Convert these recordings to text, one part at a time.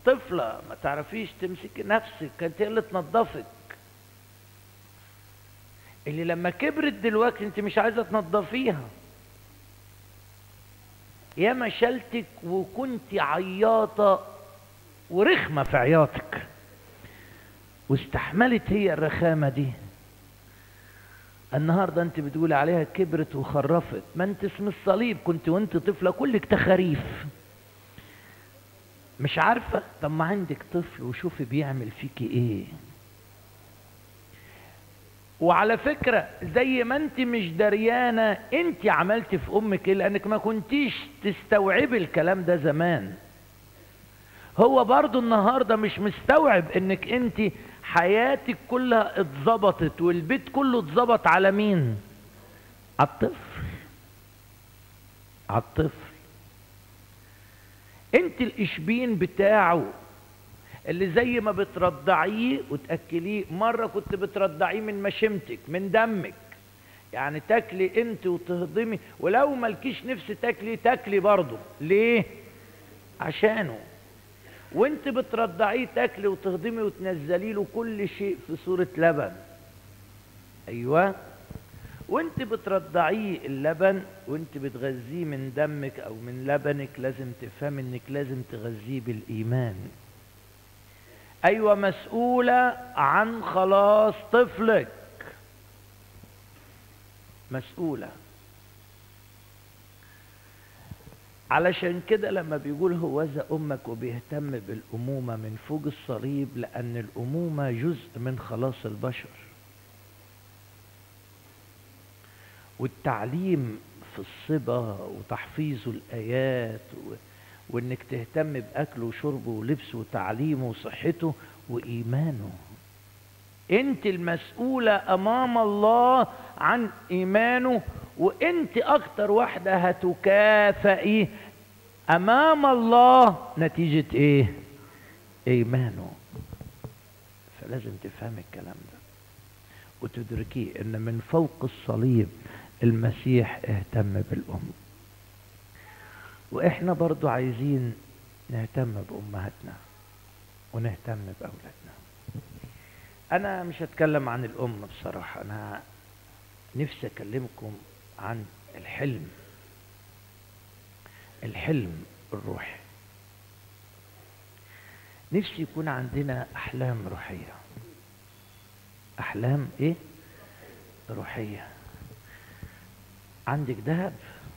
طفلة ما تعرفيش تمسكي نفسك كانت هي اللي تنظفك اللي لما كبرت دلوقتي انت مش عايزة تنظفيها يا ما شلتك وكنت عياطة ورخمة في عياطك واستحملت هي الرخامة دي النهارده انت بتقول عليها كبرت وخرفت ما انت اسم الصليب كنت وانت طفله كلك تخاريف مش عارفه طب ما عندك طفل وشوفي بيعمل فيكي ايه وعلى فكرة زي ما انت مش دريانة انت عملت في امك ايه لانك ما كنتيش تستوعبي الكلام ده زمان هو برضو النهاردة مش مستوعب انك انت حياتك كلها اتظبطت والبيت كله اتظبط على مين على الطفل على الطفل انت الاشبين بتاعه اللي زي ما بترضعيه وتاكليه مره كنت بترضعيه من مشيمتك من دمك يعني تاكلي انت وتهضمي ولو مالكيش نفس تاكلي تاكلي برضه ليه عشانه وانت بترضعيه تاكلي وتهضمي وتنزلي له كل شيء في صورة لبن ايوه وانت بترضعيه اللبن وانت بتغذيه من دمك او من لبنك لازم تفهم انك لازم تغذيه بالايمان ايوه مسؤولة عن خلاص طفلك مسؤولة علشان كده لما بيقول هوذا امك وبيهتم بالامومه من فوق الصليب لان الامومه جزء من خلاص البشر والتعليم في الصبا وتحفيظ الايات و... وانك تهتم باكله وشربه ولبسه وتعليمه وصحته وايمانه انت المسؤوله امام الله عن ايمانه وانت اكتر واحده هتكافئي امام الله نتيجه ايه ايمانه فلازم تفهم الكلام ده وتدركيه ان من فوق الصليب المسيح اهتم بالام واحنا برضو عايزين نهتم بامهاتنا ونهتم باولادنا انا مش هتكلم عن الام بصراحه انا نفسي اكلمكم عن الحلم الحلم الروحي نفسي يكون عندنا احلام روحيه احلام ايه روحيه عندك ذهب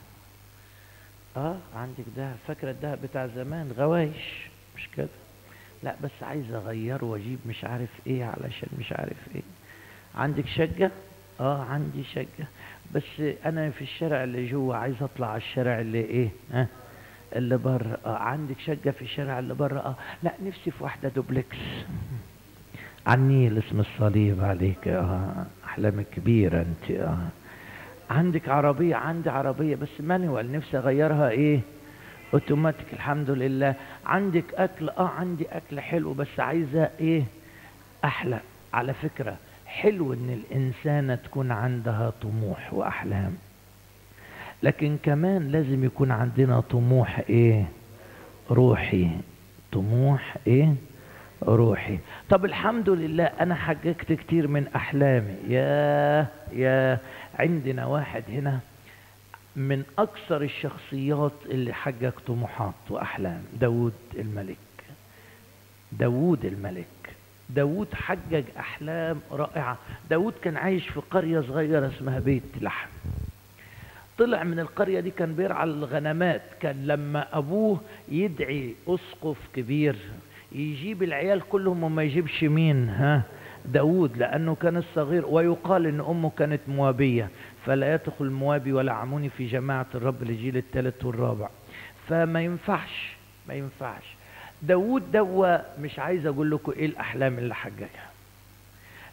اه عندك ذهب فاكره الذهب بتاع زمان غوايش مش كده لا بس عايز اغيره واجيب مش عارف ايه علشان مش عارف ايه عندك شقه اه عندي شقه بس انا في الشارع اللي جوه عايز اطلع على الشارع اللي ايه ها اللي بره اه عندك شقه في الشارع اللي بره اه لا نفسي في واحده دوبلكس على النيل اسم الصليب عليك اه احلامك كبيره انت اه عندك عربيه عندي عربيه بس مانوال نفسي اغيرها ايه اوتوماتيك الحمد لله عندك اكل اه عندي اكل حلو بس عايزه ايه احلى على فكره حلو ان الانسانه تكون عندها طموح واحلام لكن كمان لازم يكون عندنا طموح ايه روحي طموح ايه روحي طب الحمد لله انا حققت كتير من احلامي يا يا عندنا واحد هنا من اكثر الشخصيات اللي حقق طموحات واحلام داود الملك داود الملك داود حقق احلام رائعة داود كان عايش في قرية صغيرة اسمها بيت لحم طلع من القرية دي كان بيرعى الغنمات كان لما ابوه يدعي اسقف كبير يجيب العيال كلهم وما يجيبش مين ها داود لأنه كان الصغير ويقال أن أمه كانت موابية فلا يدخل موابي ولا عموني في جماعة الرب للجيل الثالث والرابع فما ينفعش ما ينفعش داود دوا مش عايز أقول لكم إيه الأحلام اللي حققها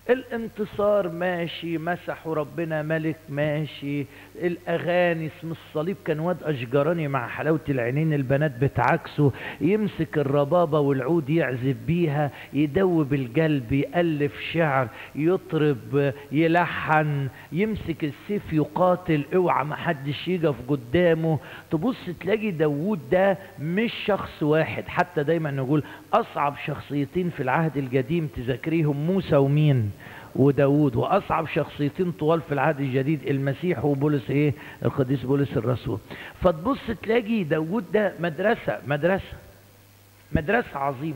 الانتصار ماشي مسحوا ربنا ملك ماشي الاغاني اسم الصليب كان واد اشجراني مع حلاوه العينين البنات بتعكسه يمسك الربابه والعود يعزف بيها يدوب القلب يالف شعر يطرب يلحن يمسك السيف يقاتل اوعى ما حدش يقف قدامه تبص تلاقي داوود ده مش شخص واحد حتى دايما نقول اصعب شخصيتين في العهد القديم تذكريهم موسى ومين وداود واصعب شخصيتين طوال في العهد الجديد المسيح وبولس ايه القديس بولس الرسول فتبص تلاقي داود ده مدرسة مدرسة مدرسة عظيمة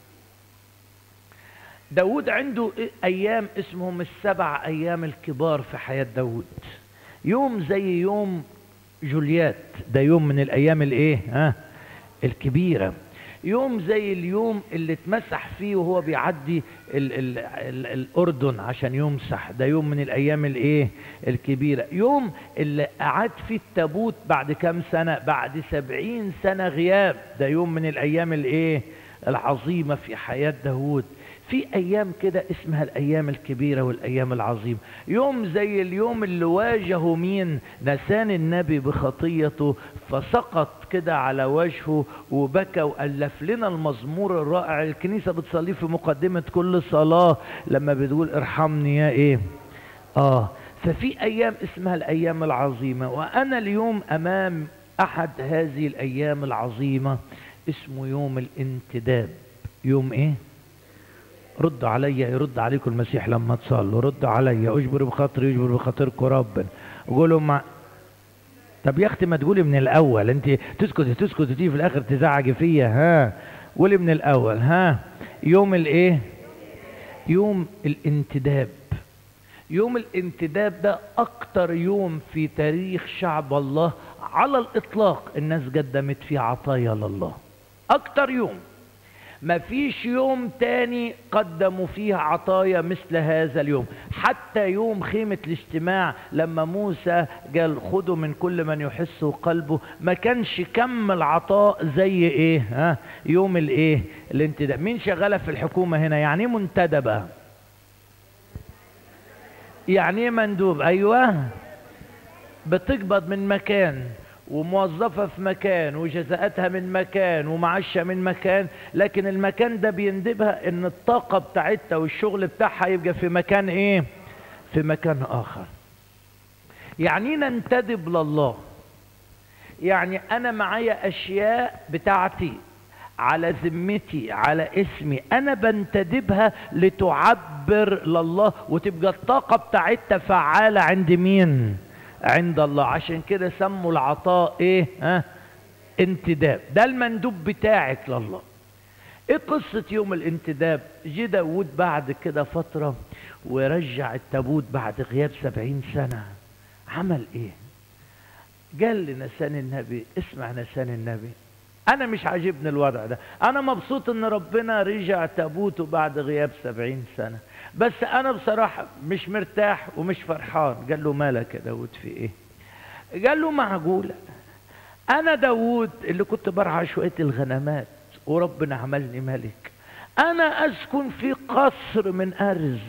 داود عنده ايام اسمهم السبع ايام الكبار في حياة داود يوم زي يوم جوليات ده يوم من الايام الايه ها الكبيره يوم زي اليوم اللي اتمسح فيه وهو بيعدي ال ال ال الاردن عشان يمسح ده يوم من الايام الايه الكبيره يوم اللي قعد فيه التابوت بعد كام سنه بعد سبعين سنه غياب ده يوم من الايام الايه العظيمه في حياه داود في ايام كده اسمها الايام الكبيره والايام العظيمه يوم زي اليوم اللي واجهه مين نسان النبي بخطيته فسقط كده على وجهه وبكى والف لنا المزمور الرائع الكنيسه بتصليه في مقدمه كل صلاه لما بتقول ارحمني يا ايه اه ففي ايام اسمها الايام العظيمه وانا اليوم امام احد هذه الايام العظيمه اسمه يوم الانتداب يوم ايه رد عليا يرد عليكم المسيح لما تصلوا رد عليا اجبر بخاطري يجبر بخاطركم ربنا قولوا مع طب يا اختي ما تقولي من الاول انت تسكتي تسكتي تيجي في الاخر تزعجي فيا ها قولي من الاول ها يوم الايه يوم الانتداب يوم الانتداب ده اكتر يوم في تاريخ شعب الله على الاطلاق الناس قدمت فيه عطايا لله اكتر يوم ما فيش يوم تاني قدموا فيه عطايا مثل هذا اليوم حتى يوم خيمة الاجتماع لما موسى قال خدوا من كل من يحس قلبه ما كانش كم العطاء زي ايه ها يوم الايه الانتداب مين شغالة في الحكومة هنا يعني ايه منتدبة يعني ايه مندوب ايوه بتقبض من مكان وموظفة في مكان وجزاءاتها من مكان ومعاشها من مكان لكن المكان ده بيندبها ان الطاقة بتاعتها والشغل بتاعها يبقى في مكان ايه في مكان اخر يعني ننتدب لله يعني انا معايا اشياء بتاعتي على ذمتي على اسمي انا بنتدبها لتعبر لله وتبقى الطاقة بتاعتها فعالة عند مين عند الله عشان كده سموا العطاء ايه ها انتداب ده المندوب بتاعك لله ايه قصة يوم الانتداب جه داود بعد كده فترة ورجع التابوت بعد غياب سبعين سنة عمل ايه قال لنسان النبي اسمع نسان النبي انا مش عاجبني الوضع ده انا مبسوط ان ربنا رجع تابوته بعد غياب سبعين سنة بس انا بصراحة مش مرتاح ومش فرحان قال له مالك يا داود في ايه قال له معقولة انا داود اللي كنت برعى شوية الغنمات وربنا عملني ملك انا اسكن في قصر من ارز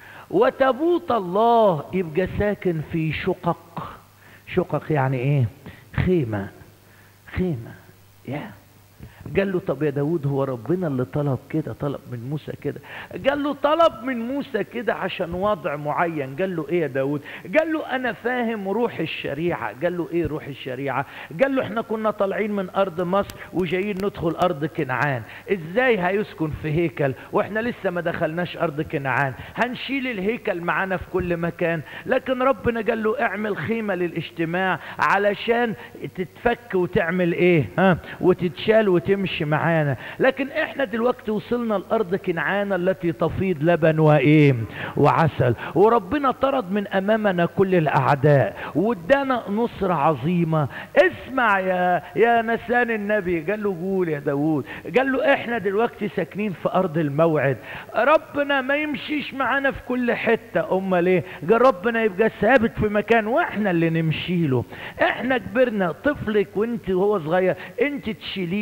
وتابوت الله يبقى ساكن في شقق شقق يعني ايه خيمة خيمة يا yeah. قال له طب يا داود هو ربنا اللي طلب كده طلب من موسى كده قال له طلب من موسى كده عشان وضع معين قال له ايه يا داود قال له انا فاهم روح الشريعة قال له ايه روح الشريعة قال له احنا كنا طالعين من ارض مصر وجايين ندخل ارض كنعان ازاي هيسكن في هيكل واحنا لسه ما دخلناش ارض كنعان هنشيل الهيكل معانا في كل مكان لكن ربنا قال له اعمل خيمة للاجتماع علشان تتفك وتعمل ايه ها وتتشال وتمشي معانا لكن احنا دلوقتي وصلنا الارض كنعان التي تفيض لبن وايه وعسل وربنا طرد من امامنا كل الاعداء وادانا نصرة عظيمة اسمع يا يا نسان النبي قال له قول يا داوود قال له احنا دلوقتي ساكنين في ارض الموعد ربنا ما يمشيش معانا في كل حتة امال ايه قال ربنا يبقى ثابت في مكان واحنا اللي نمشي له احنا كبرنا طفلك وانت وهو صغير انت تشيليه وت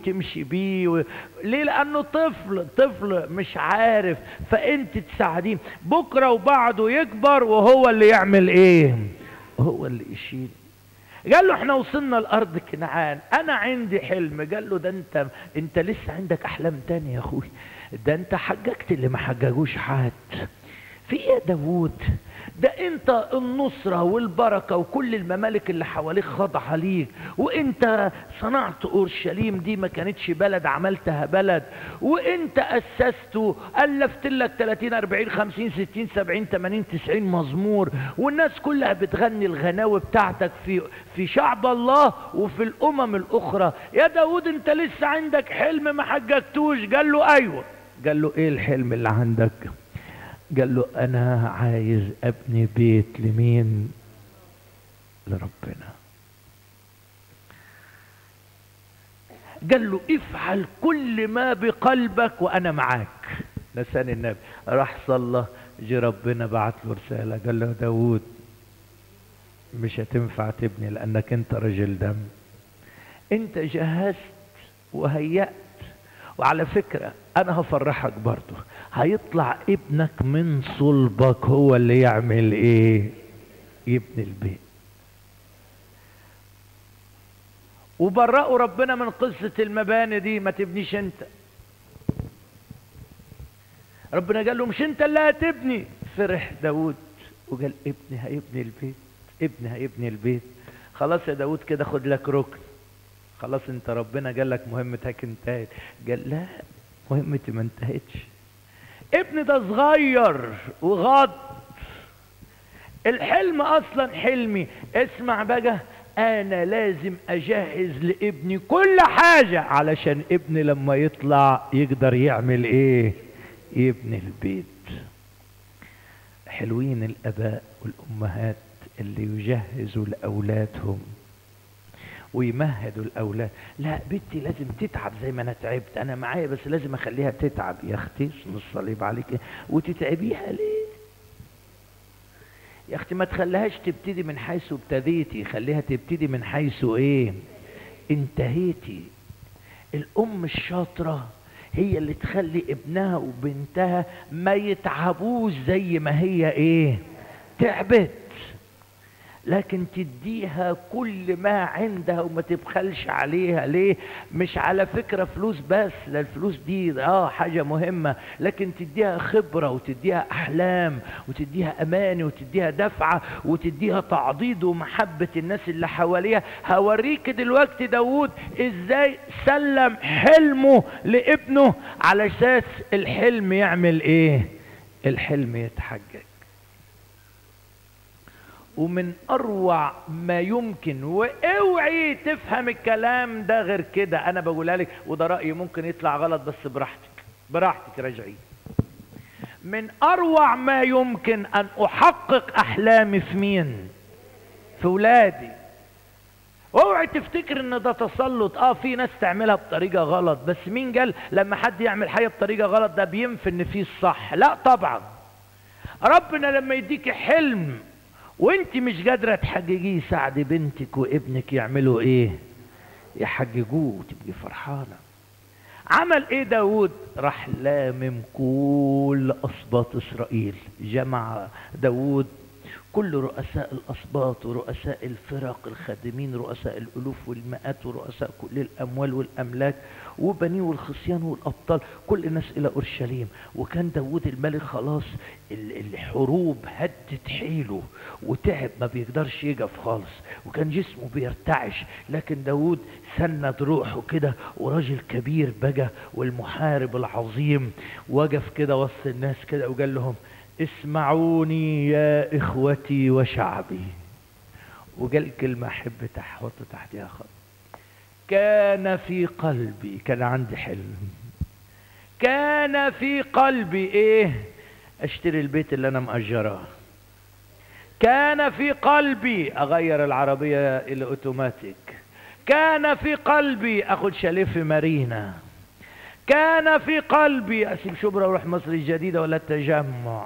وتمشي بيه و... ليه لانه طفل طفل مش عارف فانت تساعديه بكره وبعده يكبر وهو اللي يعمل ايه هو اللي يشيل قال له احنا وصلنا لارض كنعان انا عندي حلم قال له ده انت انت لسه عندك احلام تانية يا اخوي ده انت حججت اللي ما حججوش حد في ايه يا داوود ده انت النصرة والبركة وكل الممالك اللي حواليك خاضعة ليك وانت صنعت اورشليم دي ما كانتش بلد عملتها بلد وانت اسست الفت لك 30 40 50 60 70 80 90 مزمور والناس كلها بتغني الغناوي بتاعتك في في شعب الله وفي الامم الاخرى يا داود انت لسه عندك حلم ما حججتوش قال له ايوه قال له ايه الحلم اللي عندك قال له انا عايز ابني بيت لمين لربنا قال له افعل كل ما بقلبك وانا معاك لسان النبي راح صلى جه ربنا بعت له رساله قال له داود مش هتنفع تبني لانك انت رجل دم انت جهزت وهيأت وعلى فكرة انا هفرحك برضو هيطلع ابنك من صلبك هو اللي يعمل ايه يبني البيت وبرأوا ربنا من قصة المباني دي ما تبنيش انت ربنا قال له مش انت اللي هتبني فرح داود وقال ابني هيبني البيت ابني هيبني البيت خلاص يا داود كده خد لك ركن خلاص انت ربنا قال لك مهمتك انتهت قال لا مهمتي ما انتهتش ابن ده صغير وغض الحلم اصلا حلمي اسمع بقى انا لازم اجهز لابني كل حاجة علشان ابني لما يطلع يقدر يعمل ايه يبني البيت حلوين الاباء والامهات اللي يجهزوا لاولادهم ويمهدوا الاولاد لا بنتي لازم تتعب زي ما انا تعبت انا معايا بس لازم اخليها تتعب يا اختي الصليب عليك وتتعبيها ليه يا اختي ما تخليهاش تبتدي من حيث ابتديتي خليها تبتدي من حيث ايه انتهيتي الام الشاطره هي اللي تخلي ابنها وبنتها ما يتعبوش زي ما هي ايه تعبت لكن تديها كل ما عندها وما تبخلش عليها ليه مش على فكرة فلوس بس لا الفلوس دي اه حاجة مهمة لكن تديها خبرة وتديها احلام وتديها اماني وتديها دفعة وتديها تعضيد ومحبة الناس اللي حواليها هوريك دلوقتي داود ازاي سلم حلمه لابنه على اساس الحلم يعمل ايه الحلم يتحقق ومن اروع ما يمكن واوعي تفهم الكلام ده غير كده انا بقولها لك وده رايي ممكن يطلع غلط بس براحتك براحتك راجعي من اروع ما يمكن ان احقق احلامي في مين في ولادي اوعي تفتكر ان ده تسلط اه في ناس تعملها بطريقه غلط بس مين قال لما حد يعمل حاجه بطريقه غلط ده بينفي ان فيه الصح لا طبعا ربنا لما يديك حلم وانت مش قادرة تحققيه ساعد بنتك وابنك يعملوا ايه يحققوه وتبقي فرحانة عمل ايه داود راح لامم كل اسباط اسرائيل جمع داود كل رؤساء الاسباط ورؤساء الفرق الخادمين رؤساء الالوف والمئات ورؤساء كل الاموال والاملاك وبنيه والخصيان والابطال كل الناس الى اورشليم وكان داود الملك خلاص الحروب هدت حيله وتعب ما بيقدرش يقف خالص وكان جسمه بيرتعش لكن داود سند روحه كده وراجل كبير بقى والمحارب العظيم وقف كده وسط الناس كده وقال لهم اسمعوني يا اخوتي وشعبي وقال كلمة احب تحط تحتها خط كان في قلبي كان عندي حلم كان في قلبي ايه اشتري البيت اللي انا مأجراه كان في قلبي اغير العربية الى اوتوماتيك كان في قلبي اخد شاليه في مارينا كان في قلبي اسيب شبرا واروح مصر الجديدة ولا التجمع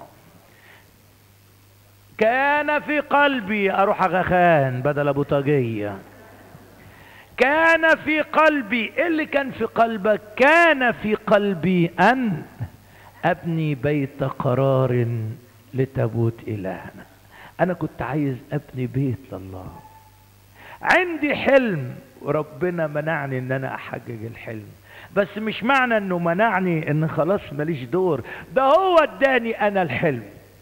كان في قلبي اروح اغاخان بدل ابو طاقية كان في قلبي ايه اللي كان في قلبك كان في قلبي ان ابني بيت قرار لتابوت الهنا انا كنت عايز ابني بيت لله عندي حلم وربنا منعني ان انا احقق الحلم بس مش معنى انه منعني ان خلاص ماليش دور ده هو اداني انا الحلم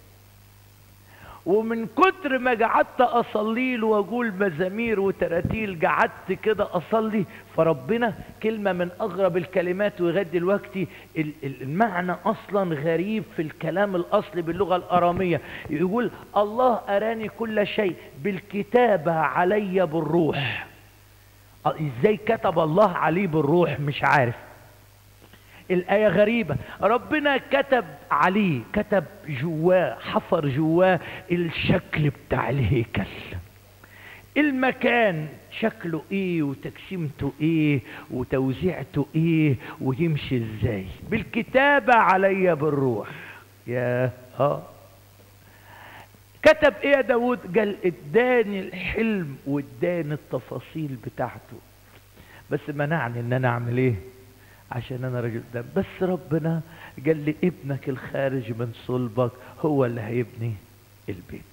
ومن كتر ما قعدت اصلي له واقول مزامير وتراتيل قعدت كده اصلي فربنا كلمه من اغرب الكلمات ولغايه دلوقتي المعنى اصلا غريب في الكلام الاصلي باللغه الاراميه يقول الله اراني كل شيء بالكتابه علي بالروح ازاي كتب الله عليه بالروح مش عارف الآية غريبة ربنا كتب عليه كتب جواه حفر جواه الشكل بتاع الهيكل المكان شكله ايه وتقسيمته ايه وتوزيعته ايه ويمشي ازاي بالكتابة علي بالروح يا اه كتب ايه يا داود قال اداني الحلم واداني التفاصيل بتاعته بس منعني ان انا اعمل ايه عشان انا راجل دم بس ربنا قال لي ابنك الخارج من صلبك هو اللي هيبني البيت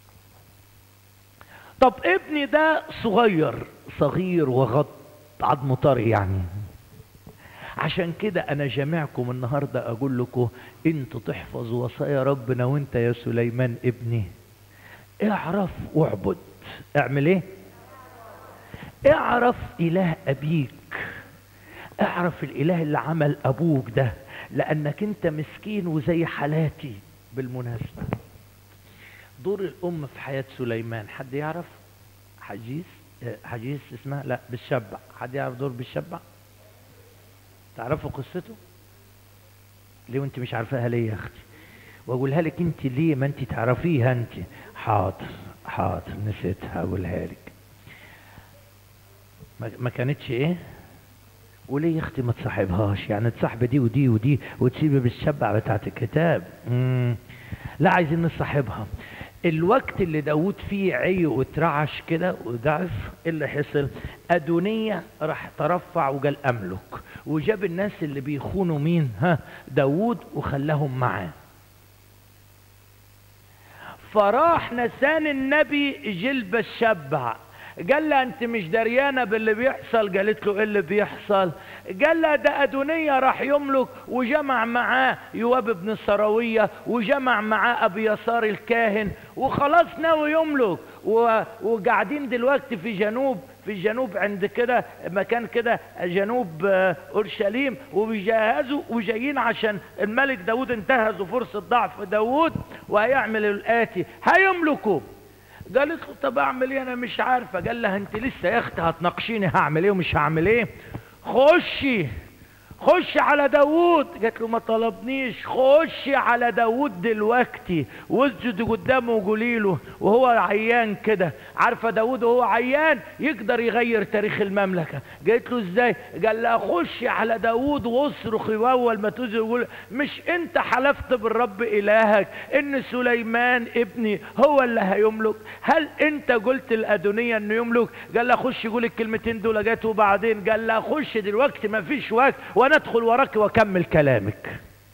طب ابني ده صغير صغير وغط عظمه طري يعني عشان كده انا جامعكم النهارده اقول لكم انتوا تحفظوا وصايا ربنا وانت يا سليمان ابني اعرف واعبد اعمل ايه اعرف اله ابيك اعرف الاله اللي عمل ابوك ده لانك انت مسكين وزي حالاتي بالمناسبة دور الام في حياة سليمان حد يعرف حجيس حجيس اسمها لا بالشبع حد يعرف دور بالشبع تعرفوا قصته ليه وانت مش عارفاها ليه يا اختي واقولها لك انت ليه ما انت تعرفيها انت حاضر حاضر نسيتها اقولها لك ما كانتش ايه وليه يا اختي ما تصاحبهاش يعني تصاحب دي ودي ودي وتسيبي بالشبع بتاعت الكتاب مم. لا عايزين نصاحبها الوقت اللي داود فيه عي واترعش كده وضعف ايه اللي حصل ادونية راح ترفع وقال املك وجاب الناس اللي بيخونوا مين ها داود وخلاهم معاه فراح نسان النبي جلب الشبع قال لها انت مش دريانه باللي بيحصل قالت له ايه اللي بيحصل قال لها ده ادونيه راح يملك وجمع معاه يواب بن السراويه وجمع معاه ابي يسار الكاهن وخلاص ناوي يملك وقاعدين دلوقتي في جنوب في الجنوب عند كده مكان كده جنوب اورشليم وبيجهزوا وجايين عشان الملك داود انتهزوا فرصه ضعف داود وهيعمل الاتي هيملكوا قالت له طب اعمل ايه انا مش عارفه قال لها انت لسه يا اختي هتناقشيني هعمل ايه ومش هعمل ايه خشي خش على داوود قالت له ما طلبنيش خش على داوود دلوقتي واسجد قدامه وقولي له وهو عيان كده عارفه داوود وهو عيان يقدر يغير تاريخ المملكه قالت له ازاي قال لها خش على داوود واصرخ اول ما تزر وقول مش انت حلفت بالرب الهك ان سليمان ابني هو اللي هيملك هل انت قلت الادونيه انه يملك قال لها خش قول الكلمتين دول جات وبعدين قال لها خش دلوقتي ما فيش وقت وانا ادخل وراك واكمل كلامك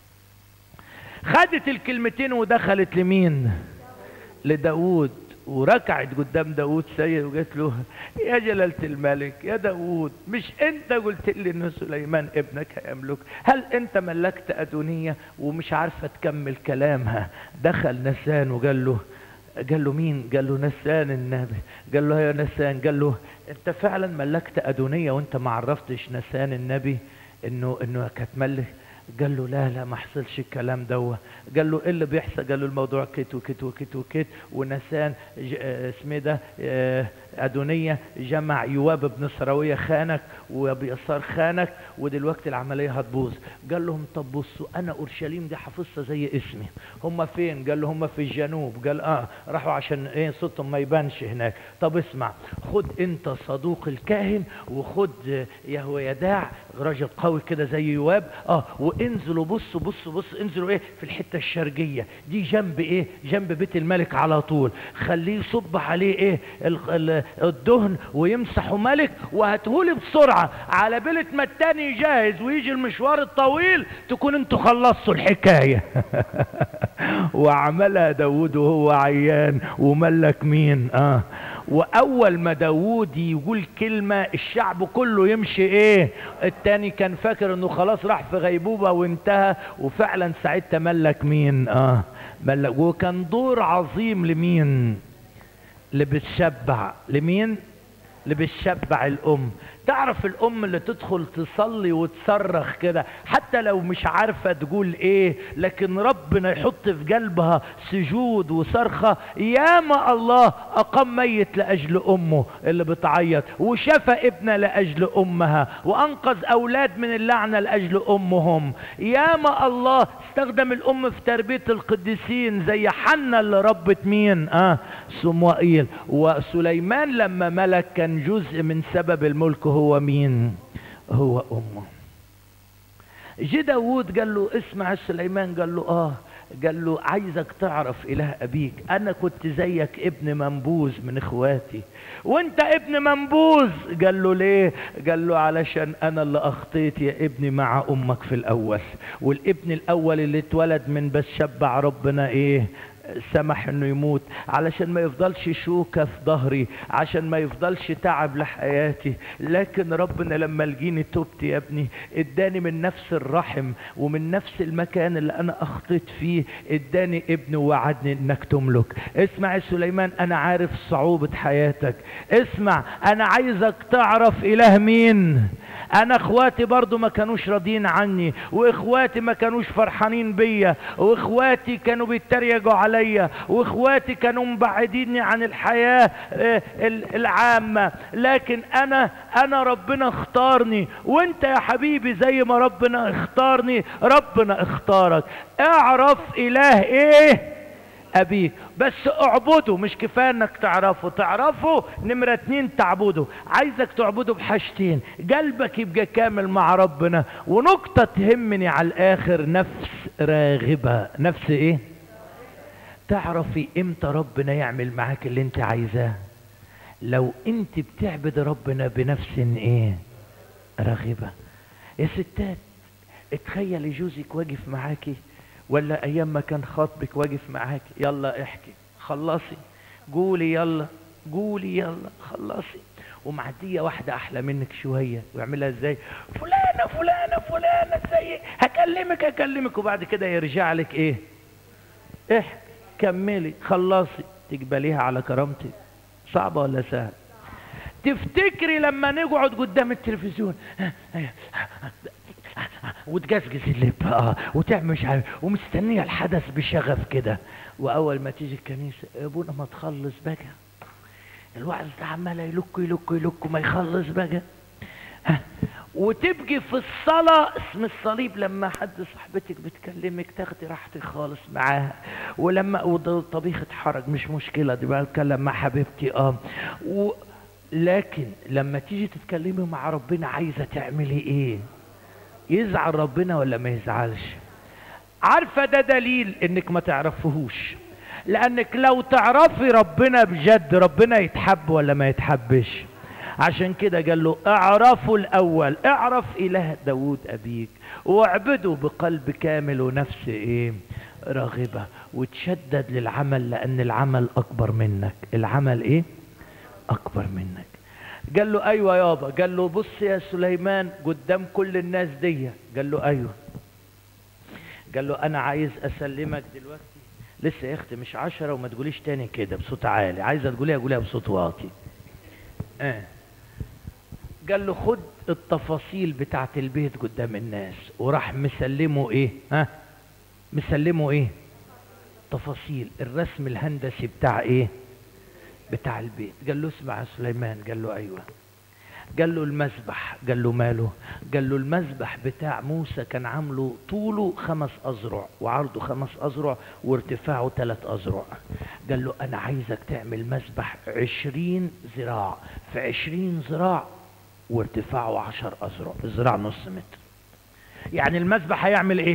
خدت الكلمتين ودخلت لمين لداود وركعت قدام داود سيد وقالت له يا جلالة الملك يا داود مش انت قلت لي ان سليمان ابنك هيملك هل انت ملكت ادونية ومش عارفة تكمل كلامها دخل نسان وقال له قال له مين قال له نسان النبي قال له يا نسان قال له انت فعلا ملكت ادونية وانت ما عرفتش نسان النبي انه انه كانت ملك قال له لا لا ما حصلش الكلام دوا قال له ايه اللي بيحصل قال له الموضوع كت وكت وكت وكت ونسان اسمه ده ادونية جمع يواب بن سراوية خانك وبيسار خانك ودلوقتي العملية هتبوظ قال لهم طب بصوا انا اورشليم دي حافظها زي اسمي هم فين قال له هم في الجنوب قال اه راحوا عشان ايه صوتهم ما يبانش هناك طب اسمع خد انت صدوق الكاهن وخد يهوى يداع راجل قوي كده زي يواب اه وانزلوا بصوا بصوا بصوا انزلوا ايه في الحته الشرقيه دي جنب ايه جنب بيت الملك على طول خليه يصب عليه ايه ال- ال- الدهن ويمسحه ملك وهاتهولي بسرعه على بيلة ما التاني يجهز ويجي المشوار الطويل تكون انتوا خلصتوا الحكايه وعملها داود وهو عيان وملك مين اه واول ما داود يقول كلمة الشعب كله يمشي ايه التاني كان فاكر انه خلاص راح في غيبوبة وانتهى وفعلا ساعتها ملك مين اه ملك وكان دور عظيم لمين اللي بتشبع لمين اللي بتشبع الام تعرف الام اللي تدخل تصلي وتصرخ كده حتى لو مش عارفة تقول ايه لكن ربنا يحط في قلبها سجود وصرخة ياما الله اقام ميت لاجل امه اللي بتعيط وشفى ابنه لاجل امها وانقذ اولاد من اللعنة لاجل امهم ياما الله استخدم الام في تربية القديسين زي حنا اللي ربت مين اه سموئيل وسليمان لما ملك كان جزء من سبب الملك هو مين هو امه جه داوود قال له اسمع سليمان قال له اه قال له عايزك تعرف اله ابيك انا كنت زيك ابن منبوذ من اخواتي وانت ابن منبوذ قال له ليه قال له علشان انا اللي اخطيت يا ابني مع امك في الاول والابن الاول اللي اتولد من بس شبع ربنا ايه سمح انه يموت علشان ما يفضلش شوكة في ظهري عشان ما يفضلش تعب لحياتي لكن ربنا لما لقيني تبت يا ابني اداني من نفس الرحم ومن نفس المكان اللي انا اخطيت فيه اداني ابن ووعدني انك تملك اسمع يا سليمان انا عارف صعوبة حياتك اسمع انا عايزك تعرف اله مين انا اخواتي برضو ما كانوش راضيين عني واخواتي ما كانوش فرحانين بيا واخواتي كانوا بيتريقوا عليا واخواتي كانوا مبعديني عن الحياة آه، ال- العامة لكن انا انا ربنا اختارني وانت يا حبيبي زي ما ربنا اختارني ربنا اختارك اعرف اله ايه ابيك بس اعبده مش كفايه انك تعرفه تعرفه نمرة اتنين تعبده عايزك تعبده بحاجتين قلبك يبقى كامل مع ربنا ونقطة تهمني على الاخر نفس راغبة نفس ايه تعرفي امتى ربنا يعمل معاك اللي انت عايزاه لو انت بتعبد ربنا بنفس ايه راغبة يا ستات اتخيلي جوزك واقف معاكي ولا ايام ما كان خاطبك واقف معاك يلا احكي خلصي قولي يلا قولي يلا خلصي ومعدية واحدة أحلى منك شوية ويعملها ازاي فلانة فلانة فلانة ازاي هكلمك هكلمك وبعد كده يرجع لك ايه احكي كملي خلصي تقبليها على كرامتك صعبة ولا سهل تفتكري لما نقعد قدام التلفزيون وتجزجز اللب اه وتعمل مش عارف ومستنيه الحدث بشغف كده واول ما تيجي الكنيسه يا ابونا ما تخلص بقى الوعظ ده عمال يلك يلك يلك وما يخلص بقى ها وتبقي في الصلاة اسم الصليب لما حد صاحبتك بتكلمك تاخدي راحتك خالص معاها ولما وده طبيخة حرج مش مشكلة دي بقى اتكلم مع حبيبتي اه و لكن لما تيجي تتكلمي مع ربنا عايزة تعملي ايه يزعل ربنا ولا ما يزعلش عارفة ده دليل انك ما تعرفهوش لانك لو تعرفي ربنا بجد ربنا يتحب ولا ما يتحبش عشان كده قال له اعرفوا الاول اعرف اله داود ابيك واعبده بقلب كامل ونفس ايه راغبة وتشدد للعمل لان العمل اكبر منك العمل ايه اكبر منك قال له ايوه يابا قال له بص يا سليمان قدام كل الناس دي قال له ايوه قال له انا عايز اسلمك دلوقتي لسه يا اختي مش عشرة وما تقوليش تاني كده بصوت عالي عايزه تقوليها قوليها بصوت واطي اه قال له خد التفاصيل بتاعت البيت قدام الناس وراح مسلمه ايه ها مسلمه ايه تفاصيل الرسم الهندسي بتاع ايه بتاع البيت قال له اسمع يا سليمان قال له ايوه قال له المسبح قال له ماله قال له المسبح بتاع موسى كان عامله طوله خمس أذرع وعرضه خمس أذرع وارتفاعه ثلاث أذرع قال له أنا عايزك تعمل مسبح عشرين ذراع في عشرين ذراع وارتفاعه عشر أذرع الذراع نص متر يعني المذبح هيعمل ايه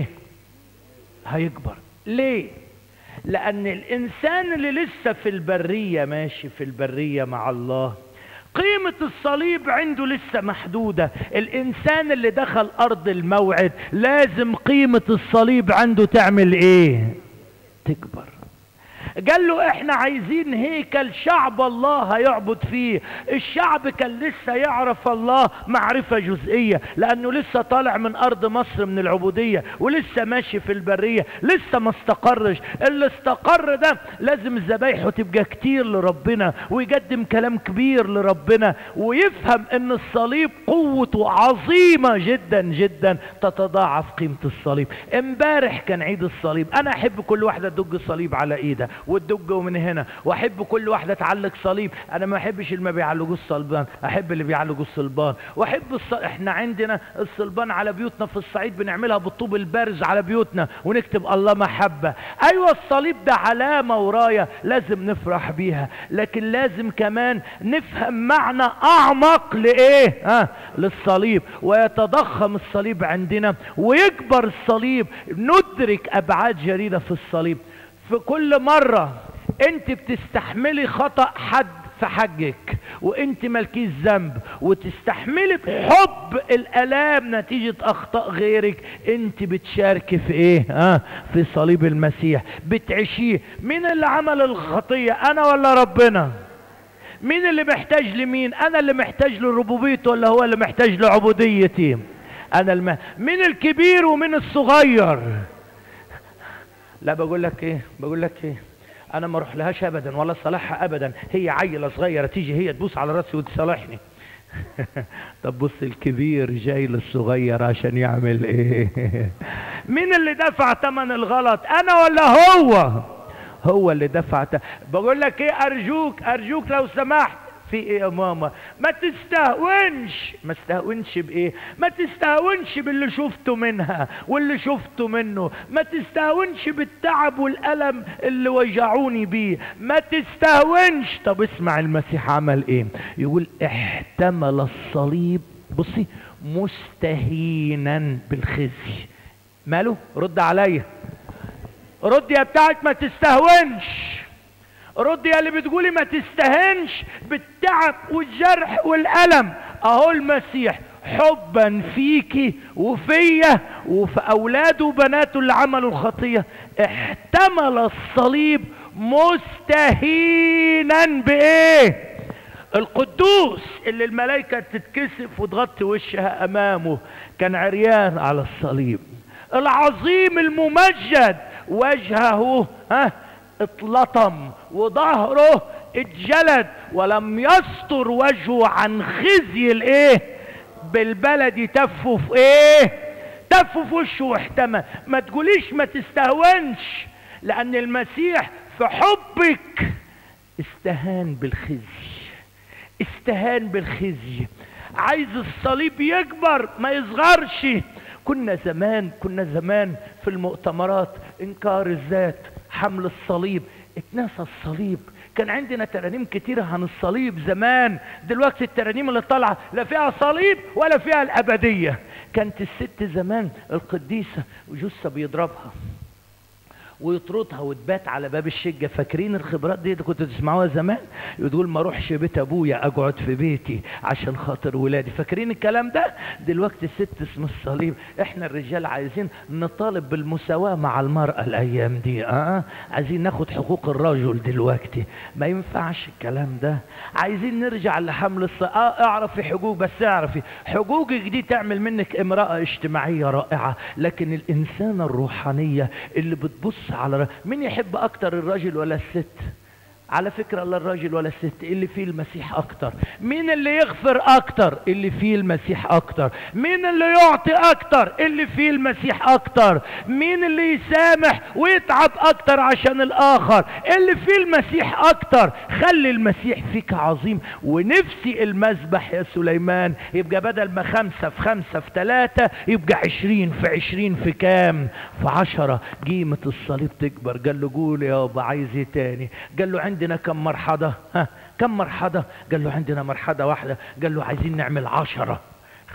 هيكبر ليه لان الانسان اللي لسه في البرية ماشي في البرية مع الله قيمة الصليب عنده لسه محدودة الانسان اللي دخل ارض الموعد لازم قيمة الصليب عنده تعمل ايه تكبر قال له احنا عايزين هيكل شعب الله هيعبد فيه الشعب كان لسه يعرف الله معرفة جزئية لانه لسه طالع من ارض مصر من العبودية ولسه ماشي في البرية لسه ما استقرش اللي استقر ده لازم ذبايحه تبقى كتير لربنا ويقدم كلام كبير لربنا ويفهم ان الصليب قوته عظيمة جدا جدا تتضاعف قيمة الصليب امبارح كان عيد الصليب انا احب كل واحدة تدق الصليب على ايدها وتدقه من هنا واحب كل واحده تعلق صليب انا ما احبش اللي ما بيعلقوش الصلبان احب اللي بيعلقوا الصلبان واحب الص... احنا عندنا الصلبان على بيوتنا في الصعيد بنعملها بالطوب البارز على بيوتنا ونكتب الله محبه ايوه الصليب ده علامه ورايه لازم نفرح بيها لكن لازم كمان نفهم معنى اعمق لايه ها للصليب ويتضخم الصليب عندنا ويكبر الصليب ندرك ابعاد جديده في الصليب في كل مرة انت بتستحملي خطأ حد في حجك وانت مالكيش ذنب وتستحملي بحب الالام نتيجة اخطاء غيرك انت بتشاركي في ايه ها في صليب المسيح بتعيشيه مين اللي عمل الخطية انا ولا ربنا مين اللي محتاج لمين انا اللي محتاج لربوبيته ولا هو اللي محتاج لعبوديتي انا الم... مين الكبير ومين الصغير لا بقول لك ايه بقول لك ايه انا ما اروح لهاش ابدا ولا صالحها ابدا هي عيله صغيره تيجي هي تبوس على راسي وتصالحني طب بص الكبير جاي للصغير عشان يعمل ايه مين اللي دفع ثمن الغلط انا ولا هو هو اللي دفع ت... بقول لك ايه ارجوك ارجوك لو سمحت في ايه يا ماما ما تستهونش ما تستهونش بايه ما تستهونش باللي شفته منها واللي شفته منه ما تستهونش بالتعب والالم اللي وجعوني بيه ما تستهونش طب اسمع المسيح عمل ايه يقول احتمل الصليب بصي مستهينا بالخزي ماله رد عليا رد يا بتاعك ما تستهونش رد يا اللي بتقولي ما تستهنش بالتعب والجرح والألم اهو المسيح حبا فيكي وفيا وفي اولاده وبناته اللي عملوا الخطية احتمل الصليب مستهينا بايه القدوس اللي الملائكة تتكسف وتغطي وشها امامه كان عريان على الصليب العظيم الممجد وجهه ها اتلطم وظهره اتجلد ولم يستر وجهه عن خزي الايه بالبلدي تفه في ايه تفه في وشه واحتمى ما تقوليش ما تستهونش لان المسيح في حبك استهان بالخزي استهان بالخزي عايز الصليب يكبر ما يصغرش كنا زمان كنا زمان في المؤتمرات انكار الذات حمل الصليب اتنسى الصليب كان عندنا ترانيم كتيرة عن الصليب زمان دلوقتي الترانيم اللي طالعة لا فيها صليب ولا فيها الأبدية كانت الست زمان القديسة وجثة بيضربها ويطردها وتبات على باب الشقة فاكرين الخبرات دي, دي كنتوا تسمعوها زمان يقول ما اروحش بيت ابويا اقعد في بيتي عشان خاطر ولادي فاكرين الكلام ده دلوقتي الست اسم الصليب احنا الرجال عايزين نطالب بالمساواة مع المرأة الايام دي اه عايزين ناخد حقوق الرجل دلوقتي ما ينفعش الكلام ده عايزين نرجع لحمل الص... اه اعرفي حقوق بس اعرفي حقوقك دي تعمل منك امرأة اجتماعية رائعة لكن الانسانة الروحانية اللي بتبص على ر... مين يحب اكتر الراجل ولا الست على فكرة لا الراجل ولا الست اللي فيه المسيح اكتر مين اللي يغفر اكتر اللي فيه المسيح اكتر مين اللي يعطي اكتر اللي فيه المسيح اكتر مين اللي يسامح ويتعب اكتر عشان الاخر اللي فيه المسيح اكتر خلي المسيح فيك عظيم ونفسي المذبح يا سليمان يبقى بدل ما خمسة في خمسة في ثلاثة يبقى عشرين في عشرين في كام في عشرة قيمة الصليب تكبر قال له قول يابا عايز ايه تاني قال له عندنا كم مرحلة ها كم مرحلة قال له عندنا مرحلة واحدة قال له عايزين نعمل عشرة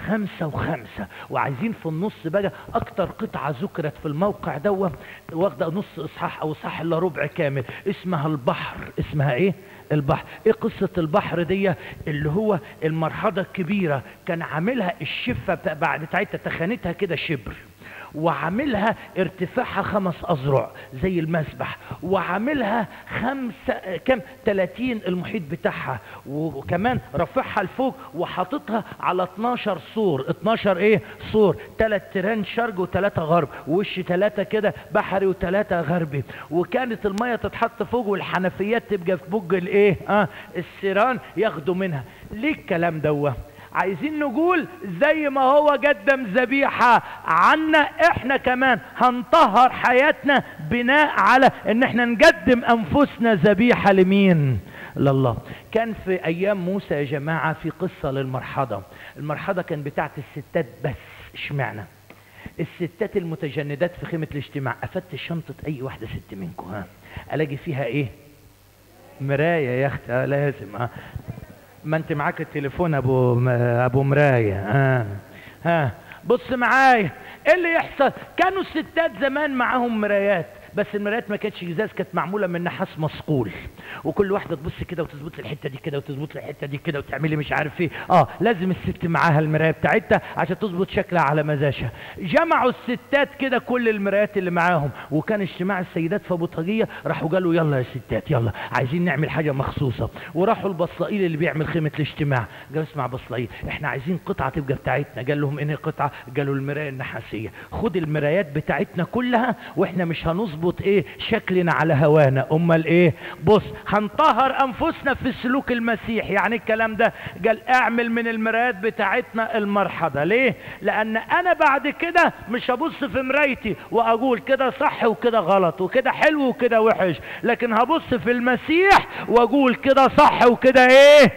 خمسة وخمسة وعايزين في النص بقى اكتر قطعة ذكرت في الموقع دوا واخدة نص اصحاح او اصحاح الا ربع كامل اسمها البحر اسمها ايه البحر ايه قصة البحر دي اللي هو المرحضة الكبيرة كان عاملها الشفة بتاع- بعد بتاعتها تخانتها كده شبر وعاملها ارتفاعها خمس اذرع زي المسبح وعاملها خمسة كم 30 المحيط بتاعها وكمان رافعها لفوق وحاططها على 12 سور 12 ايه سور ثلاث تيران شرق وثلاثة غرب وش ثلاثة كده بحري وثلاثة غربي وكانت المية تتحط فوق والحنفيات تبقى في بوج الايه اه السيران ياخدوا منها ليه الكلام دوه عايزين نقول زي ما هو قدم ذبيحة عنا احنا كمان هنطهر حياتنا بناء على ان احنا نقدم انفسنا ذبيحة لمين لله كان في ايام موسى يا جماعة في قصة للمرحضة المرحضة كان بتاعت الستات بس اشمعنى الستات المتجندات في خيمة الاجتماع افتش شنطة اي واحدة ست منكم ها الاقي فيها ايه مراية يا اختي آه لازم اه ما انت معاك التليفون ابو م- ابو مرايه ها ها بص معايا ايه اللي يحصل كانوا الستات زمان معاهم مرايات بس المرايات ما كانتش ازاز كانت معموله من نحاس مصقول وكل واحده تبص كده وتظبط لي الحته دي كده وتظبط لي الحته دي كده وتعملي مش عارف ايه اه لازم الست معاها المرايه بتاعتها عشان تظبط شكلها على مزاجها جمعوا الستات كده كل المرايات اللي معاهم وكان اجتماع السيدات في ابو طاقيه راحوا قالوا يلا يا ستات يلا عايزين نعمل حاجه مخصوصه وراحوا البصلائيل اللي بيعمل خيمه الاجتماع قالوا اسمع بصلائيل احنا عايزين قطعه تبقى بتاعتنا قال لهم ايه قطعه قالوا المرايه النحاسيه خد المرايات بتاعتنا كلها واحنا مش هنظبط ايه شكلنا على هوانا امال ايه بص هنطهر انفسنا في سلوك المسيح يعني الكلام ده قال اعمل من المرايات بتاعتنا المرحضه ليه لان انا بعد كده مش هبص في مرايتي واقول كده صح وكده غلط وكده حلو وكده وحش لكن هبص في المسيح واقول كده صح وكده ايه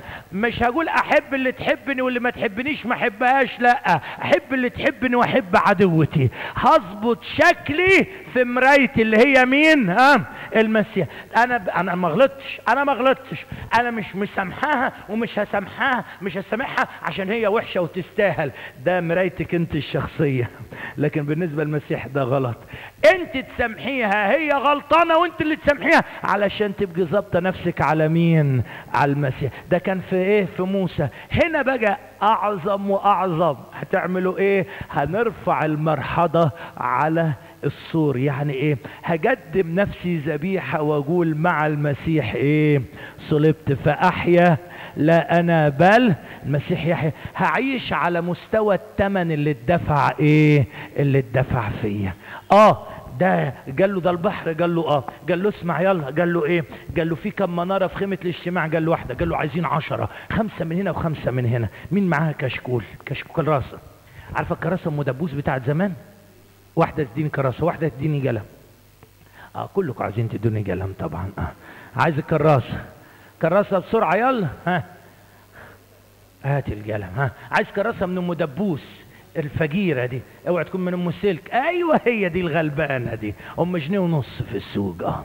مش هقول احب اللي تحبني واللي ما تحبنيش ما احبهاش لا احب اللي تحبني واحب عدوتي هظبط شكلي في مرايتي اللي هي مين ها المسيح انا ب... انا ما غلطتش انا ما غلطتش انا مش مسامحاها ومش هسامحاها مش هسامحها عشان هي وحشه وتستاهل ده مرايتك انت الشخصيه لكن بالنسبه للمسيح ده غلط انت تسامحيها هي غلطانه وانت اللي تسامحيها علشان تبقي ظابطه نفسك على مين على المسيح ده كان في ايه في موسى هنا بقى اعظم واعظم هتعملوا ايه هنرفع المرحضه على السور يعني ايه هقدم نفسي ذبيحه واقول مع المسيح ايه صلبت فاحيا لا انا بل المسيح يحيى هعيش على مستوى الثمن اللي اتدفع ايه اللي اتدفع فيا اه ده قال له ده البحر قال له اه قال له اسمع يلا قال له ايه قال له في كم مناره في خيمه الاجتماع قال له واحده قال له عايزين عشرة خمسه من هنا وخمسه من هنا مين معاها كشكول كشكول كراسه عارفه الكراسه ام دبوس بتاعت زمان واحده تديني كراسه واحده تديني قلم اه كلكم عايزين تدوني قلم طبعا اه عايز الكراسه كراسه بسرعه يلا ها هات القلم ها عايز كراسه من ام دبوس الفقيره دي اوعى تكون من ام سلك ايوه هي دي الغلبانه دي ام جنيه ونص في السوق اه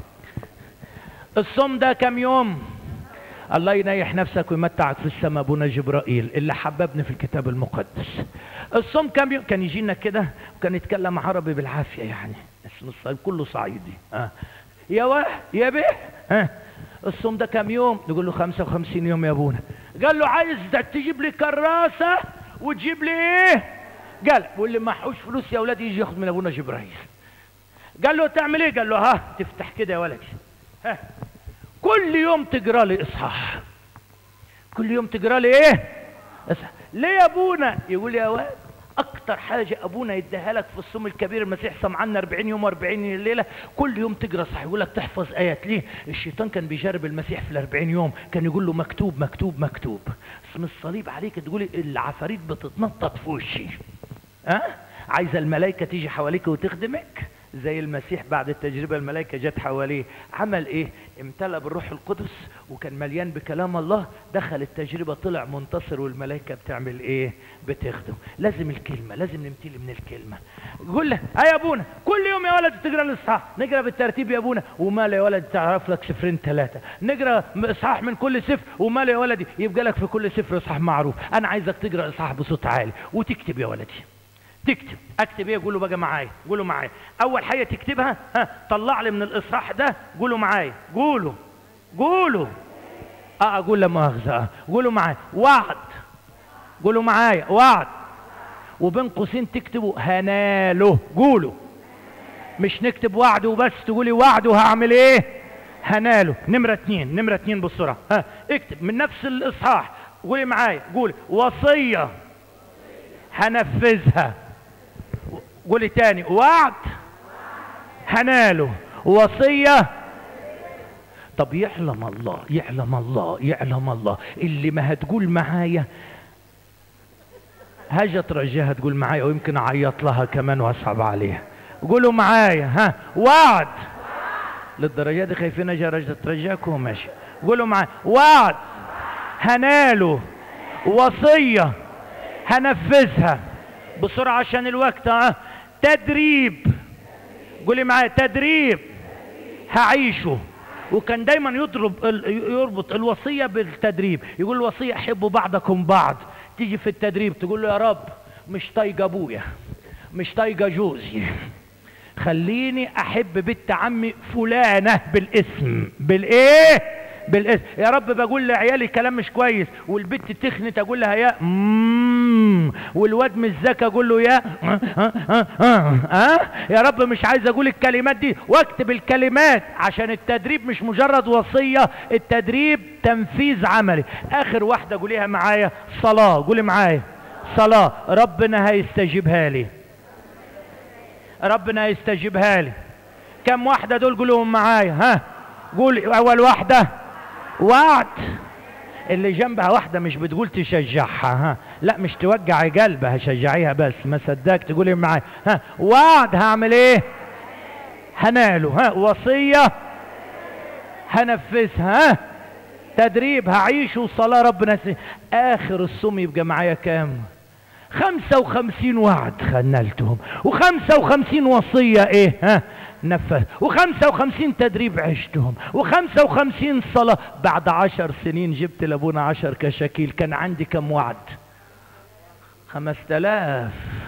الصوم ده كام يوم الله ينيح نفسك ويمتعك في السماء ابونا جبرائيل اللي حببني في الكتاب المقدس الصوم كام يوم كان يجينا كده وكان يتكلم عربي بالعافيه يعني اسم الصيد كله صعيدي اه يا واه يا به ها الصوم ده كام يوم نقول له 55 يوم يا ابونا قال له عايز تجيب لي كراسه وتجيب لي ايه قال واللي معهوش فلوس يا اولاد يجي ياخد من ابونا جبرائيل قال له تعمل ايه قال له ها تفتح كده يا ولدي ها كل يوم تقرا لي اصحاح كل يوم تقرا لي ايه اصحاح ليه يا ابونا يقول يا ولد اكتر حاجه ابونا يديها لك في الصوم الكبير المسيح صام عنا 40 يوم و40 ليله كل يوم تقرا صح يقول لك تحفظ ايات ليه الشيطان كان بيجرب المسيح في ال40 يوم كان يقول له مكتوب مكتوب مكتوب اسم الصليب عليك تقولي العفاريت بتتنطط في وشي ها أه؟ عايزه الملائكه تيجي حواليك وتخدمك زي المسيح بعد التجربة الملائكة جت حواليه عمل ايه امتلأ بالروح القدس وكان مليان بكلام الله دخل التجربة طلع منتصر والملائكة بتعمل ايه بتخدم لازم الكلمة لازم نمتلي من الكلمة قول له ها يا ابونا كل يوم يا ولد تقرا الاصحاح نقرا بالترتيب يا ابونا ومال يا ولد تعرف لك سفرين ثلاثة نقرا اصحاح من كل سفر ومال يا ولدي يبقى لك في كل سفر اصحاح معروف انا عايزك تقرا اصحاح بصوت عالي وتكتب يا ولدي تكتب اكتب ايه قولوا بقى معايا قولوا معايا اول حاجه تكتبها ها طلع لي من الاصحاح ده قولوا معايا قولوا قولوا اه اقول لا مؤاخذه قولوا معايا وعد قولوا معايا وعد وبين قوسين تكتبوا هناله قولوا مش نكتب وعد وبس تقولي وعد وهعمل ايه هناله نمرة اتنين نمرة اتنين بسرعة ها اكتب من نفس الاصحاح قولي معايا قولي وصية هنفذها قولي تاني وعد هناله وصية طب يعلم الله يعلم الله يعلم الله اللي ما هتقول معايا هاجة ترجاها تقول معايا ويمكن اعيط لها كمان واصعب عليها قولوا معايا ها وعد للدرجة دي خايفين اجي رجل ترجاكم ماشي قولوا معايا وعد هناله وصية هنفذها بسرعة عشان الوقت ها تدريب قولي معايا تدريب هعيشه وكان دايما يضرب ال- يربط الوصية بالتدريب يقول الوصية حبوا بعضكم بعض تيجي في التدريب تقول له يا رب مش طايقة ابويا مش طايقة جوزي خليني احب بنت عمي فلانة بالاسم بالايه بالاسم يا رب بقول لعيالي كلام مش كويس والبنت تخنت اقول لها يا مم. والواد مش ذكي اقول له يا ها ها ها ها ها يا رب مش عايز اقول الكلمات دي واكتب الكلمات عشان التدريب مش مجرد وصية التدريب تنفيذ عملي اخر واحدة قوليها معايا صلاة قولي معايا صلاة ربنا هيستجيبها لي ربنا هيستجيبها لي كم واحدة دول قولوهم معايا ها قول اول واحدة وعد اللي جنبها واحدة مش بتقول تشجعها ها لا مش توجعي قلبها شجعيها بس ما صدقت تقولي معايا ها وعد هعمل ايه هناله ها وصية هنفذها ها تدريب هعيش وصلاة ربنا سي. اخر الصوم يبقى معايا كام خمسة وخمسين وعد خنلتهم وخمسة وخمسين وصية ايه ها نفذ وخمسة وخمسين تدريب عشتهم وخمسة وخمسين صلاة بعد عشر سنين جبت لابونا عشر كشاكيل كان عندي كم وعد خمس تلاف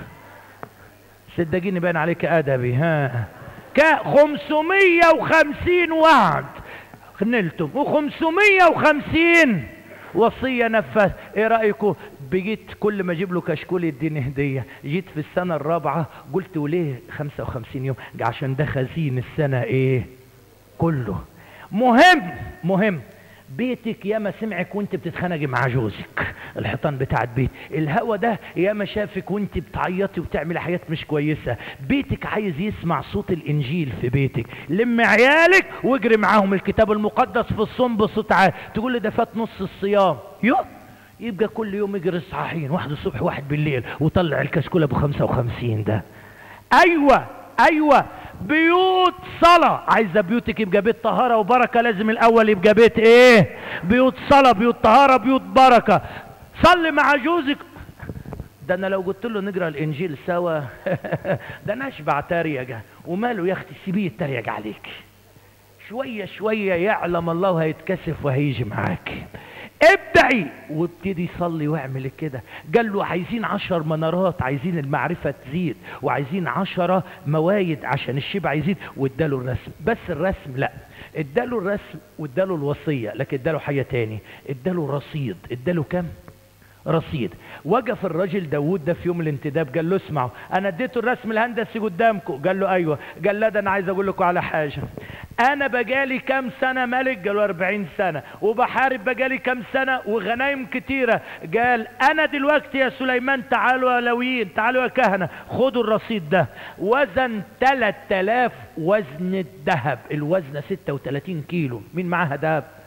صدقيني باين عليك ادبي ها كا خمسمية وخمسين وعد نلتم وخمسمية وخمسين وصية نفذ ايه رأيكم بجيت كل ما اجيب له كشكول يديني هدية جيت في السنة الرابعة قلت وليه 55 يوم عشان ده خزين السنة ايه كله مهم مهم بيتك ياما سمعك وانت بتتخانقي مع جوزك الحيطان بتاعت بيت الهوا ده ياما شافك وانت بتعيطي وبتعملي حاجات مش كويسة بيتك عايز يسمع صوت الانجيل في بيتك لم عيالك واجري معاهم الكتاب المقدس في الصوم بصوت عالي تقول لي ده فات نص الصيام يو يبقى كل يوم يجري صحيحين واحد الصبح واحد بالليل وطلع الكشكول ابو 55 ده ايوه ايوه بيوت صلاة عايزة بيوتك يبقى بيت طهارة وبركة لازم الاول يبقى بيت ايه بيوت صلاة بيوت طهارة بيوت بركة صلي مع جوزك ده انا لو قلت له نقرا الانجيل سوا ده انا اشبع تريقة وماله يا اختي سيبيه يتريق عليك شوية شوية يعلم الله هيتكسف وهيجي معاك ابدعي وابتدي صلي واعمل كده قال له عايزين عشر منارات عايزين المعرفة تزيد وعايزين عشرة موايد عشان الشبع يزيد واداله الرسم بس الرسم لا اداله الرسم واداله الوصية لكن اداله حاجة تاني اداله رصيد اداله كم رصيد وقف الراجل داوود ده في يوم الانتداب قال له اسمعوا انا اديته الرسم الهندسي قدامكم قال له ايوه قال لا ده انا عايز اقول لكم على حاجه انا بقالي كام سنه ملك قالوا 40 سنه وبحارب بقالي كام سنه وغنايم كتيره قال انا دلوقتي يا سليمان تعالوا يا لويين تعالوا يا كهنه خدوا الرصيد ده وزن 3000 وزن الذهب الوزن 36 كيلو مين معاها ذهب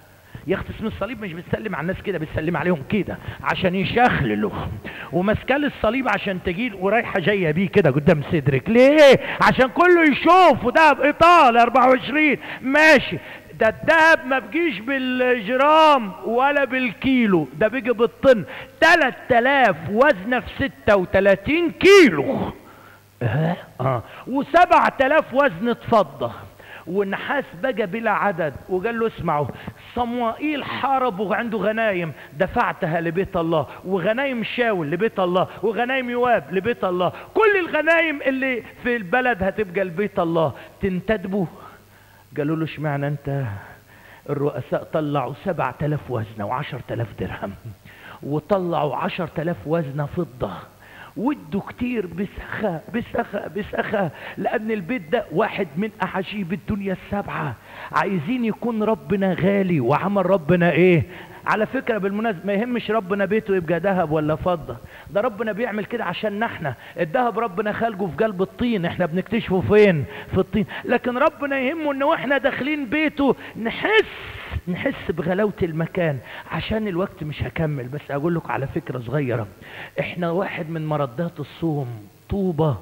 يا اختي اسم الصليب مش بتسلم على الناس كده بتسلم عليهم كده عشان يشخللوا وماسكه الصليب عشان تجيل ورايحه جايه بيه كده قدام صدرك ليه عشان كله يشوف وده بايطال 24 ماشي ده الدهب ما بيجيش بالجرام ولا بالكيلو ده بيجي بالطن 3000 وزنه في 36 كيلو اه اه و7000 وزنة فضة والنحاس بقى بلا عدد وقال له اسمعوا صموئيل حارب وعنده غنايم دفعتها لبيت الله وغنايم شاول لبيت الله وغنايم يواب لبيت الله كل الغنايم اللي في البلد هتبقى لبيت الله تنتدبوا قالوا له اشمعنى انت الرؤساء طلعوا سبعة آلاف وزنة وعشر آلاف درهم وطلعوا عشر آلاف وزنة فضة ودوا كتير بسخة بسخة بسخة لأن البيت ده واحد من أعاجيب الدنيا السبعة عايزين يكون ربنا غالي وعمل ربنا إيه على فكرة بالمناسبة ما يهمش ربنا بيته يبقى ذهب ولا فضة ده ربنا بيعمل كده عشان احنا الذهب ربنا خلقه في قلب الطين احنا بنكتشفه فين في الطين لكن ربنا يهمه ان واحنا داخلين بيته نحس نحس بغلاوة المكان عشان الوقت مش هكمل بس اقول لكم على فكرة صغيرة احنا واحد من مردات الصوم طوبة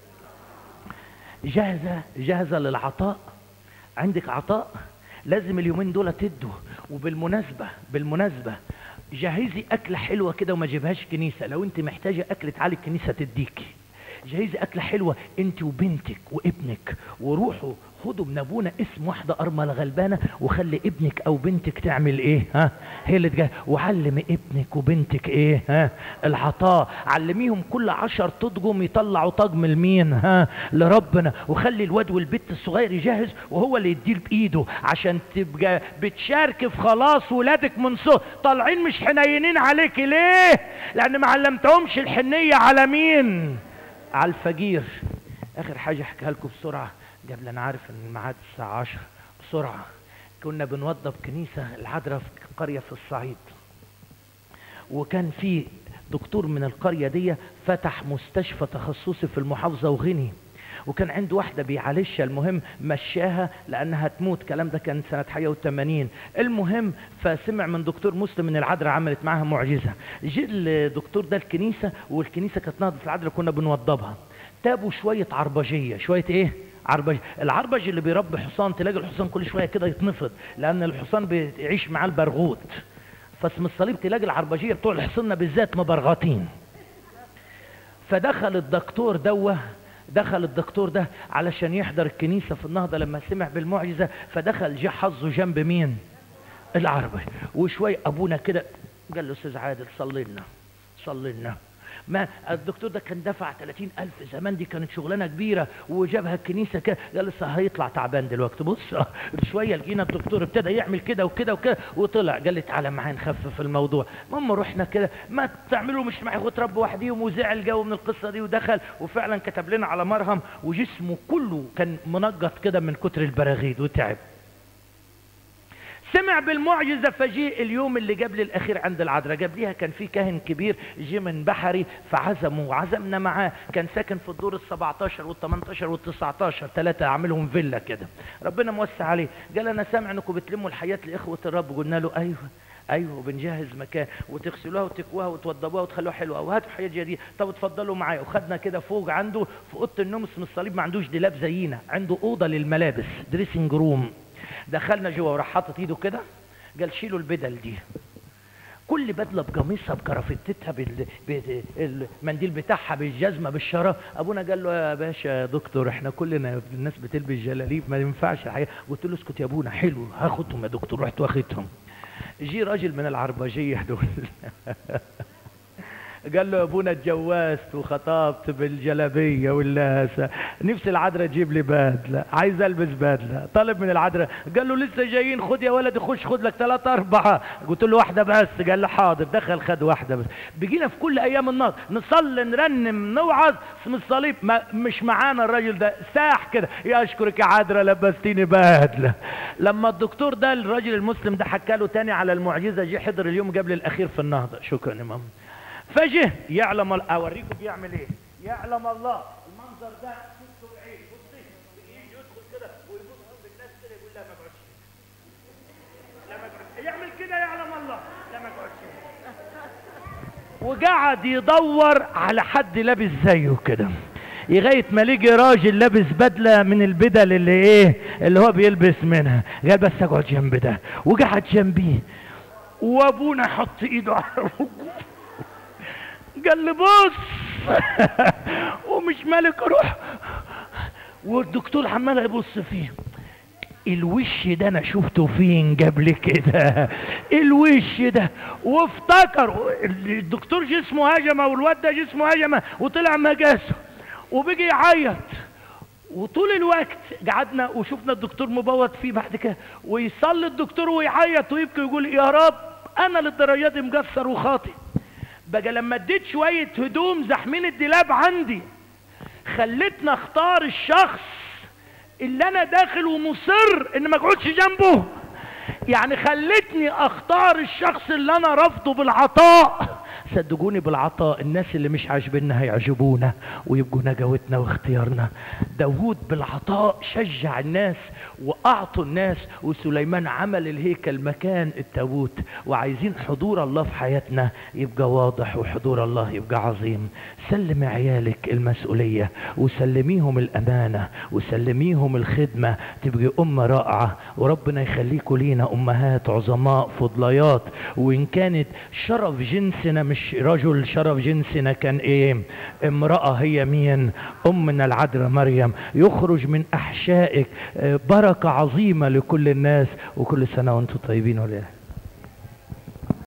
جاهزة جاهزة للعطاء عندك عطاء لازم اليومين دول تدوا وبالمناسبة بالمناسبة جهزي أكلة حلوة كده وما جيبهاش كنيسة لو أنت محتاجة أكل تعالي الكنيسة تديكي جهزي أكلة حلوة أنت وبنتك وابنك وروحوا خدوا من ابونا اسم واحدة ارملة غلبانة وخلي ابنك او بنتك تعمل ايه ها هي اللي تجاه وعلم ابنك وبنتك ايه ها العطاء علميهم كل عشر تضجم يطلعوا طقم لمين ها لربنا وخلي الواد والبت الصغير يجهز وهو اللي يدير بايده عشان تبقى بتشارك في خلاص ولادك من صغر طالعين مش حنينين عليك ليه لان ما علمتهمش الحنية على مين على الفقير اخر حاجة احكيها لكم بسرعة قبل انا عارف ان الميعاد الساعة عشرة بسرعة كنا بنوضب كنيسة العذراء في قرية في الصعيد وكان في دكتور من القرية دي فتح مستشفى تخصصي في المحافظة وغني وكان عنده واحدة بيعالجها المهم مشاها لأنها تموت الكلام ده كان سنة حاجة وثمانين المهم فسمع من دكتور مسلم من العذراء عملت معاها معجزة جه الدكتور ده الكنيسة والكنيسة كانت نهضة العذراء كنا بنوضبها تابوا شوية عربجية شوية ايه عربج العربج اللي بيربي حصان تلاقي الحصان كل شويه كده يتنفض لان الحصان بيعيش معاه البرغوت فاسم الصليب تلاقي العربجيه بتوع الحصنة بالذات مبرغطين فدخل الدكتور دوه دخل الدكتور ده علشان يحضر الكنيسة في النهضة لما سمع بالمعجزة فدخل جه حظه جنب مين العربي وشوي ابونا كده قال له استاذ عادل صلي لنا صلي لنا ما الدكتور ده كان دفع 30 ألف زمان دي كانت شغلانة كبيرة وجابها الكنيسة كده قال لسه هيطلع تعبان دلوقتي بص شوية لقينا الدكتور ابتدى يعمل كده وكده وكده وطلع قال لي تعالى معايا نخفف الموضوع المهم رحنا كده ما تعملوا مش معي اخوة رب وحديهم وزعل جو من القصة دي ودخل وفعلا كتب لنا على مرهم وجسمه كله كان منجط كده من كتر البراغيث وتعب سمع بالمعجزة فجيء اليوم اللي قبل الأخير عند العذراء قبليها كان في كاهن كبير جه من بحري فعزمه وعزمنا معاه كان ساكن في الدور ال 17 وال 18 وال 19 ثلاثة عاملهم فيلا كده ربنا موسع عليه قال أنا سامع أنكم بتلموا الحياة لإخوة الرب قلنا له أيوه ايوه وبنجهز مكان وتغسلوها وتكوها وتوضبوها وتخلوها حلوه وهاتوا حاجات جديده طب اتفضلوا معايا وخدنا كده فوق عنده في اوضه النوم اسم الصليب ما عندوش دولاب زينا عنده اوضه للملابس دريسنج روم دخلنا جوه وراح حاطط ايده كده قال شيلوا البدل دي كل بدله بقميصها بكرافتتها بالمنديل بتاعها بالجزمه بالشراب ابونا قال له يا باشا يا دكتور احنا كلنا الناس بتلبس جلاليب ما ينفعش الحقيقه قلت له اسكت يا ابونا حلو هاخدهم يا دكتور رحت واخدهم جي راجل من العربجيه دول قال له يا ابونا اتجوزت وخطبت بالجلابيه واللاسه نفسي العذراء تجيب لي بدله عايز البس بدله طالب من العذراء قال له لسه جايين خد يا ولدي خش خد لك ثلاثة أربعة قلت له واحدة بس قال له حاضر دخل خد واحدة بس بيجينا في كل أيام النهار نصلي نرنم نوعظ اسم الصليب ما مش معانا الراجل ده ساح كده يا أشكرك يا عذراء لبستيني بدلة لما الدكتور ده الراجل المسلم ده حكى له تاني على المعجزة جه حضر اليوم قبل الأخير في النهضة شكرا يا ماما فجه يعلم اوريكم بيعمل ايه يعلم الله المنظر ده شفتوا بعين بصي يجي يدخل كده ويبص بالناس كده يقول لا ما اقعدش لا ما اقعدش يعمل وقعد يدور على حد لابس زيه كده لغايه ما لقي راجل لابس بدله من البدل اللي ايه اللي هو بيلبس منها قال بس اقعد جنب ده وقعد جنبيه وابونا حط ايده على ركبه قال لي بص ومش مالك روح والدكتور عمال يبص فيه الوش ده انا شفته فين قبل كده الوش ده وافتكر الدكتور جسمه هجمه والواد ده جسمه هجمه وطلع مجاسه وبيجي يعيط وطول الوقت قعدنا وشفنا الدكتور مبوط فيه بعد كده ويصلي الدكتور ويعيط ويبكي ويقول يا رب انا للدرجه دي مقصر وخاطئ بقى لما اديت شويه هدوم زحمين الدولاب عندي خلتنا اختار الشخص اللي انا داخل ومصر ان ما اقعدش جنبه يعني خلتني اختار الشخص اللي انا رافضه بالعطاء صدقوني بالعطاء الناس اللي مش عاجبيننا هيعجبونا ويبقوا نجوتنا واختيارنا داوود بالعطاء شجع الناس واعطوا الناس وسليمان عمل الهيكل مكان التابوت وعايزين حضور الله في حياتنا يبقى واضح وحضور الله يبقى عظيم سلم عيالك المسؤولية وسلميهم الأمانة وسلميهم الخدمة تبقى أمة رائعة وربنا يخليكوا لينا أمهات عظماء فضليات وإن كانت شرف جنسنا مش رجل شرف جنسنا كان إيه امرأة هي مين أمنا العذراء مريم يخرج من أحشائك بركة عظيمة لكل الناس وكل سنة وأنتم طيبين ولله